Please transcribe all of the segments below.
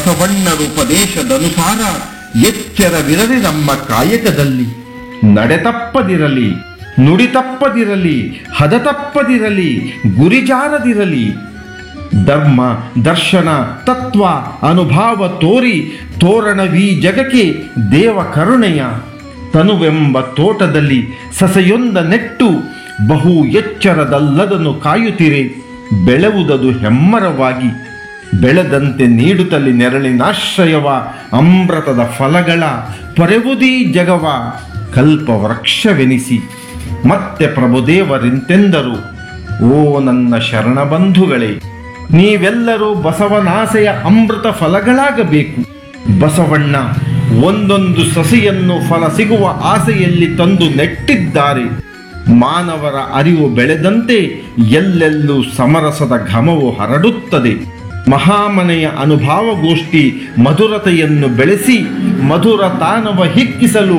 ಬಸವಣ್ಣರುಪದೇಶದನುಸಾರ ಎಚ್ಚರವಿರಲಿ ನಮ್ಮ ಕಾಯಕದಲ್ಲಿ ನಡೆತಪ್ಪದಿರಲಿ ನುಡಿತಪ್ಪದಿರಲಿ ಹದತಪ್ಪದಿರಲಿ ಗುರಿಜಾರದಿರಲಿ ಧರ್ಮ ದರ್ಶನ ತತ್ವ ಅನುಭಾವ ತೋರಿ ತೋರಣವೀ ಜಗಕ್ಕೆ ದೇವ ಕರುಣೆಯ ತನುವೆಂಬ ತೋಟದಲ್ಲಿ ಸಸೆಯೊಂದ ನೆಟ್ಟು ಬಹು ಎಚ್ಚರದಲ್ಲದನ್ನು ಕಾಯುತ್ತಿರೆ ಬೆಳೆವುದದು ಹೆಮ್ಮರವಾಗಿ ಬೆಳೆದಂತೆ ನೀಡುತ್ತಲಿ ನೆರಳಿನಾಶ್ರಯವ ಅಮೃತದ ಫಲಗಳ ಪೊರೆವುದೀ ಜಗವ ಕಲ್ಪವೃಕ್ಷವೆನಿಸಿ ಮತ್ತೆ ಪ್ರಭುದೇವರಿಂತೆಂದರು ಓ ನನ್ನ ಶರಣ ಬಂಧುಗಳೇ ನೀವೆಲ್ಲರೂ ಬಸವನಾಸೆಯ ಅಮೃತ ಫಲಗಳಾಗಬೇಕು ಬಸವಣ್ಣ ಒಂದೊಂದು ಸಸಿಯನ್ನು ಫಲ ಸಿಗುವ ಆಸೆಯಲ್ಲಿ ತಂದು ನೆಟ್ಟಿದ್ದಾರೆ ಮಾನವರ ಅರಿವು ಬೆಳೆದಂತೆ ಎಲ್ಲೆಲ್ಲೂ ಸಮರಸದ ಘಮವು ಹರಡುತ್ತದೆ ಮಹಾಮನೆಯ ಅನುಭಾವಗೋಷ್ಠಿ ಮಧುರತೆಯನ್ನು ಬೆಳೆಸಿ ಮಧುರ ತಾನವ ಹಿಕ್ಕಿಸಲು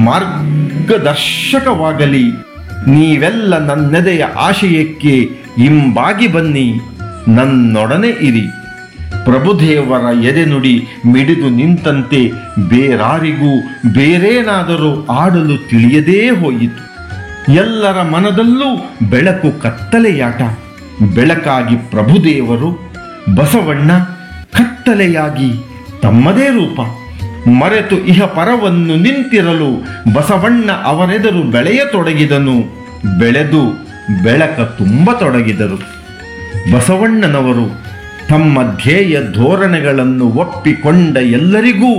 ಮಾರ್ಗದರ್ಶಕವಾಗಲಿ ನೀವೆಲ್ಲ ನನ್ನೆದೆಯ ಆಶಯಕ್ಕೆ ಇಂಬಾಗಿ ಬನ್ನಿ ನನ್ನೊಡನೆ ಇರಿ ಪ್ರಭುದೇವರ ಎದೆನುಡಿ ಮಿಡಿದು ನಿಂತಂತೆ ಬೇರಾರಿಗೂ ಬೇರೇನಾದರೂ ಆಡಲು ತಿಳಿಯದೇ ಹೋಯಿತು ಎಲ್ಲರ ಮನದಲ್ಲೂ ಬೆಳಕು ಕತ್ತಲೆಯಾಟ ಬೆಳಕಾಗಿ ಪ್ರಭುದೇವರು ಬಸವಣ್ಣ ಕತ್ತಲೆಯಾಗಿ ತಮ್ಮದೇ ರೂಪ ಮರೆತು ಇಹ ಪರವನ್ನು ನಿಂತಿರಲು ಬಸವಣ್ಣ ಅವರೆದರು ಬೆಳೆಯತೊಡಗಿದನು ಬೆಳೆದು ಬೆಳಕ ತುಂಬತೊಡಗಿದರು ಬಸವಣ್ಣನವರು ತಮ್ಮ ಧ್ಯೇಯ ಧೋರಣೆಗಳನ್ನು ಒಪ್ಪಿಕೊಂಡ ಎಲ್ಲರಿಗೂ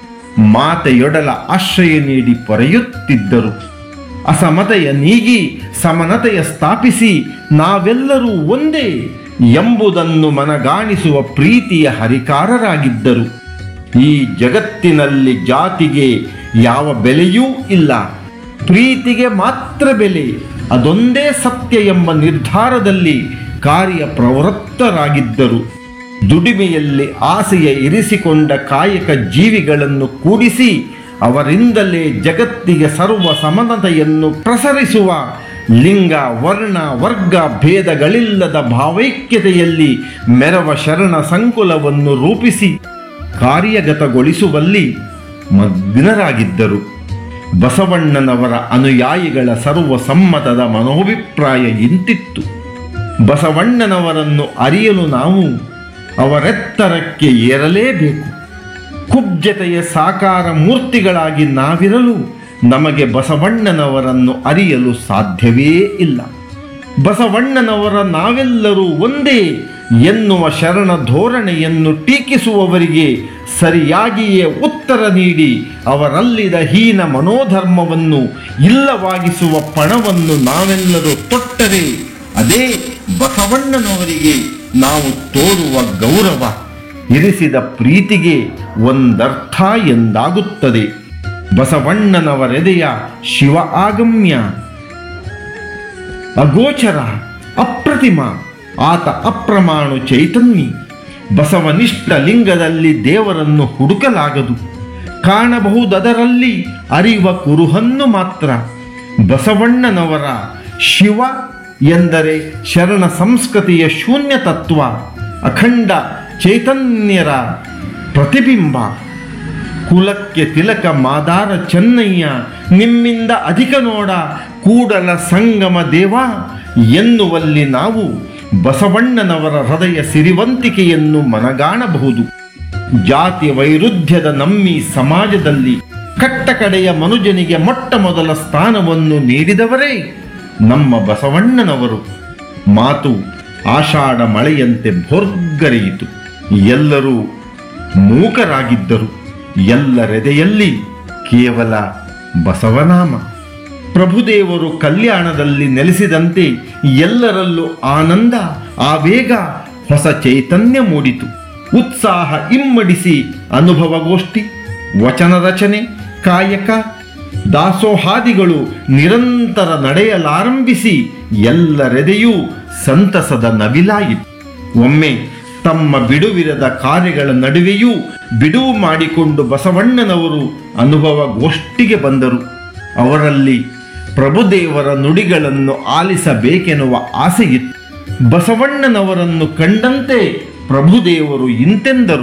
ಮಾತೆಯೊಡಲ ಆಶ್ರಯ ನೀಡಿ ಪೊರೆಯುತ್ತಿದ್ದರು ಅಸಮತೆಯ ನೀಗಿ ಸಮನತೆಯ ಸ್ಥಾಪಿಸಿ ನಾವೆಲ್ಲರೂ ಒಂದೇ ಎಂಬುದನ್ನು ಮನಗಾಣಿಸುವ ಪ್ರೀತಿಯ ಹರಿಕಾರರಾಗಿದ್ದರು ಈ ಜಗತ್ತಿನಲ್ಲಿ ಜಾತಿಗೆ ಯಾವ ಬೆಲೆಯೂ ಇಲ್ಲ ಪ್ರೀತಿಗೆ ಮಾತ್ರ ಬೆಲೆ ಅದೊಂದೇ ಸತ್ಯ ಎಂಬ ನಿರ್ಧಾರದಲ್ಲಿ ಕಾರ್ಯ ಪ್ರವೃತ್ತರಾಗಿದ್ದರು ದುಡಿಮೆಯಲ್ಲಿ ಆಸೆಯ ಇರಿಸಿಕೊಂಡ ಕಾಯಕ ಜೀವಿಗಳನ್ನು ಕೂಡಿಸಿ ಅವರಿಂದಲೇ ಜಗತ್ತಿಗೆ ಸರ್ವ ಸಮನತೆಯನ್ನು ಪ್ರಸರಿಸುವ ಲಿಂಗ ವರ್ಣ ವರ್ಗ ಭೇದಗಳಿಲ್ಲದ ಭಾವೈಕ್ಯತೆಯಲ್ಲಿ ಮೆರವ ಶರಣ ಸಂಕುಲವನ್ನು ರೂಪಿಸಿ ಕಾರ್ಯಗತಗೊಳಿಸುವಲ್ಲಿ ಮಗ್ನರಾಗಿದ್ದರು ಬಸವಣ್ಣನವರ ಅನುಯಾಯಿಗಳ ಸರ್ವಸಮ್ಮತದ ಮನೋಭಿಪ್ರಾಯ ಇಂತಿತ್ತು ಬಸವಣ್ಣನವರನ್ನು ಅರಿಯಲು ನಾವು ಅವರೆತ್ತರಕ್ಕೆ ಏರಲೇಬೇಕು ಕುಬ್ಜತೆಯ ಸಾಕಾರ ಮೂರ್ತಿಗಳಾಗಿ ನಾವಿರಲು ನಮಗೆ ಬಸವಣ್ಣನವರನ್ನು ಅರಿಯಲು ಸಾಧ್ಯವೇ ಇಲ್ಲ ಬಸವಣ್ಣನವರ ನಾವೆಲ್ಲರೂ ಒಂದೇ ಎನ್ನುವ ಶರಣ ಧೋರಣೆಯನ್ನು ಟೀಕಿಸುವವರಿಗೆ ಸರಿಯಾಗಿಯೇ ಉತ್ತರ ನೀಡಿ ಅವರಲ್ಲಿದ ಹೀನ ಮನೋಧರ್ಮವನ್ನು ಇಲ್ಲವಾಗಿಸುವ ಪಣವನ್ನು ನಾವೆಲ್ಲರೂ ತೊಟ್ಟರೆ ಅದೇ ಬಸವಣ್ಣನವರಿಗೆ ನಾವು ತೋರುವ ಗೌರವ ಇರಿಸಿದ ಪ್ರೀತಿಗೆ ಒಂದರ್ಥ ಎಂದಾಗುತ್ತದೆ ಬಸವಣ್ಣನವರೆದೆಯ ಶಿವ ಆಗಮ್ಯ ಅಗೋಚರ ಅಪ್ರತಿಮ ಆತ ಅಪ್ರಮಾಣು ಚೈತನ್ಯ ಬಸವನಿಷ್ಠ ಲಿಂಗದಲ್ಲಿ ದೇವರನ್ನು ಹುಡುಕಲಾಗದು ಕಾಣಬಹುದದರಲ್ಲಿ ಅರಿವ ಕುರುಹನ್ನು ಮಾತ್ರ ಬಸವಣ್ಣನವರ ಶಿವ ಎಂದರೆ ಶರಣ ಸಂಸ್ಕೃತಿಯ ಶೂನ್ಯ ತತ್ವ ಅಖಂಡ ಚೈತನ್ಯರ ಪ್ರತಿಬಿಂಬ ಕುಲಕ್ಕೆ ತಿಲಕ ಮಾದಾರ ಚೆನ್ನಯ್ಯ ನಿಮ್ಮಿಂದ ಅಧಿಕ ನೋಡ ಕೂಡಲ ಸಂಗಮ ದೇವ ಎನ್ನುವಲ್ಲಿ ನಾವು ಬಸವಣ್ಣನವರ ಹೃದಯ ಸಿರಿವಂತಿಕೆಯನ್ನು ಮನಗಾಣಬಹುದು ಜಾತಿ ವೈರುಧ್ಯದ ನಮ್ಮಿ ಸಮಾಜದಲ್ಲಿ ಕಟ್ಟಕಡೆಯ ಮನುಜನಿಗೆ ಮೊಟ್ಟ ಮೊದಲ ಸ್ಥಾನವನ್ನು ನೀಡಿದವರೇ ನಮ್ಮ ಬಸವಣ್ಣನವರು ಮಾತು ಆಷಾಢ ಮಳೆಯಂತೆ ಭೋರ್ಗರೆಯಿತು ಎಲ್ಲರೂ ಮೂಕರಾಗಿದ್ದರು ಎಲ್ಲರೆದೆಯಲ್ಲಿ ಕೇವಲ ಬಸವನಾಮ ಪ್ರಭುದೇವರು ಕಲ್ಯಾಣದಲ್ಲಿ ನೆಲೆಸಿದಂತೆ ಎಲ್ಲರಲ್ಲೂ ಆನಂದ ಆವೇಗ ಹೊಸ ಚೈತನ್ಯ ಮೂಡಿತು ಉತ್ಸಾಹ ಇಮ್ಮಡಿಸಿ ಅನುಭವಗೋಷ್ಠಿ ವಚನ ರಚನೆ ಕಾಯಕ ದಾಸೋಹಾದಿಗಳು ನಿರಂತರ ನಡೆಯಲಾರಂಭಿಸಿ ಎಲ್ಲರೆದೆಯೂ ಸಂತಸದ ನವಿಲಾಯಿತು ಒಮ್ಮೆ ತಮ್ಮ ಬಿಡುವಿರದ ಕಾರ್ಯಗಳ ನಡುವೆಯೂ ಬಿಡುವು ಮಾಡಿಕೊಂಡು ಬಸವಣ್ಣನವರು ಅನುಭವ ಗೋಷ್ಠಿಗೆ ಬಂದರು ಅವರಲ್ಲಿ ಪ್ರಭುದೇವರ ನುಡಿಗಳನ್ನು ಆಲಿಸಬೇಕೆನ್ನುವ ಆಸೆಯಿತ್ತು ಬಸವಣ್ಣನವರನ್ನು ಕಂಡಂತೆ ಪ್ರಭುದೇವರು ಇಂತೆಂದರು